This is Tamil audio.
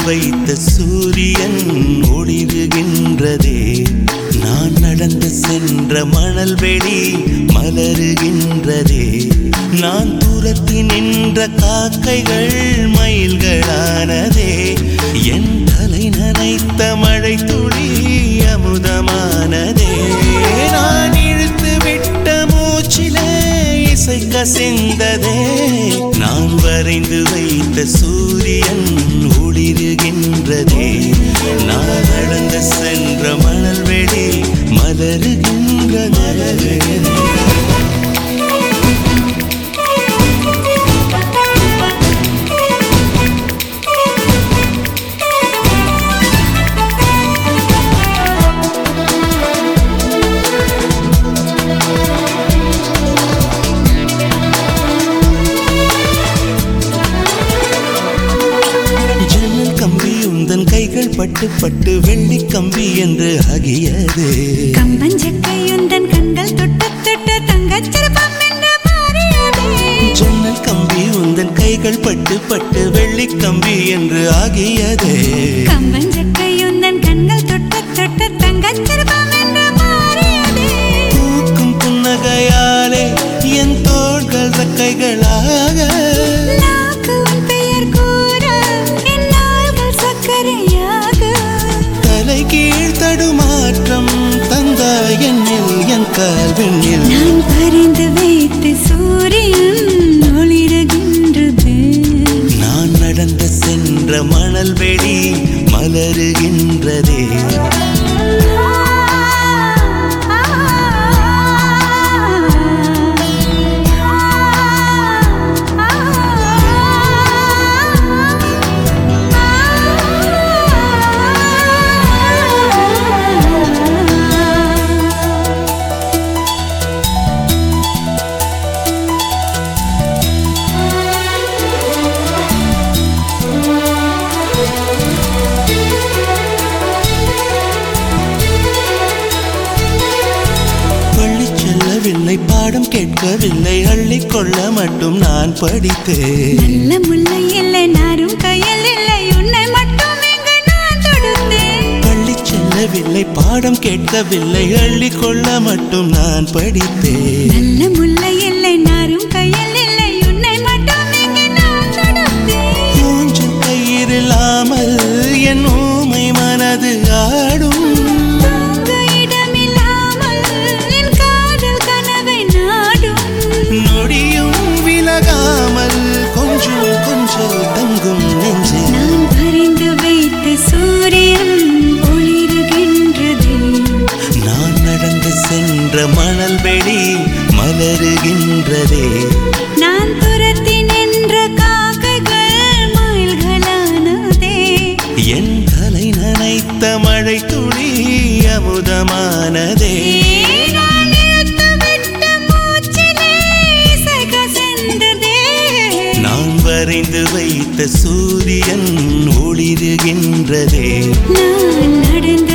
வைத்த சூரியன் ஒளிருகின்றதே நான் நடந்து சென்ற மணல் வெளி மலருகின்றதே நான் தூரத்தி நின்ற காக்கைகள் மயில்களானதே என் தலை நனைத்த மழை துளி அமுதமானதே நான் இழுத்து விட்ட மூச்சிலே இசை கசிந்ததே நான் வரைந்து வைத்த சூரியன் ஒளிருகின்றதே நான் நடந்து சென்ற மணல் வெளி மலருகின்றதே ஜன்னல் கம்பி உந்தன் கைகள் பட்டு பட்டு வெள்ளி கம்பி என்று ஆகியது கம்பஞ்சக்கையுந்தன் கண்கள் தொட்டு தொட்டு தங்கச் சிற்பம் என்று மாறியதே ஜன்னல் கம்பி உந்தன் கைகள் பட்டு பட்டு வெள்ளி கம்பி என்று ஆகியதே கம்பஞ்சக்கையுந்தன் கண்கள் தொட்டு தொட்டு தங்கச் சிற்பம் என்று மாறியதே பூக்கும் புன்னகையாலே என் தோள்கள் ரெக்கைகளாக நாக்கு உன் பெயர் கூற என் நாள்கள் சர்க்கரையாக தலை கீழ் தடுமாற்றம் தந்தாய் என்னில் என் கால்வெண்ணில் நான் பறிந்து வைத்து சூரியன் ஒளிருகின்றது நான் நடந்து சென்ற மணல் வெளி மலருகின்றதே பள்ளி செல்லவில்லை பாடம் கேட்கவில்லை அள்ளிக் கொள்ள மட்டும் நான் படித்தேன் நல்ல முல்லை இல்லை நாரும் கையில் இல்லை உன்னை மட்டும் இங்கு நான் தொடுத்தேன் பள்ளி செல்லவில்லை பாடம் கேட்கவில்லை அள்ளிக் கொள்ள மட்டும் நான் படித்தேன் நல்ல முல்லை இல்லை நாரும் கையில் இல்லை உன்னை மட்டும் இங்கு நான் தொடுத்தேன் மூஞ்சல் கயிறில்லாமல் என் ஊமை மனது ஆடும் தூங்க இடமில்லாமல் என் காதல் கனவை நாடும் நொடியும் விலகாமல் கொஞ்சம் கொஞ்சம் தங்கும் நெஞ்சு நான் பறிந்து வைத்த சூரியன் ஒளிருகின்றது நான் நடந்து சென்ற மணல் வெளி மலருகின்றதே நான் துரத்தி நின்ற காக்கைகள் மயில்களானதே என் தலை நனைத்த மழை துளி அமுதமானதே நான் இழுத்து விட்ட மூச்சிலே இசை கசிந்ததே. நான் வரைந்து வைத்த சூரியன் ஒளிருகின்றதே நான் நடந்து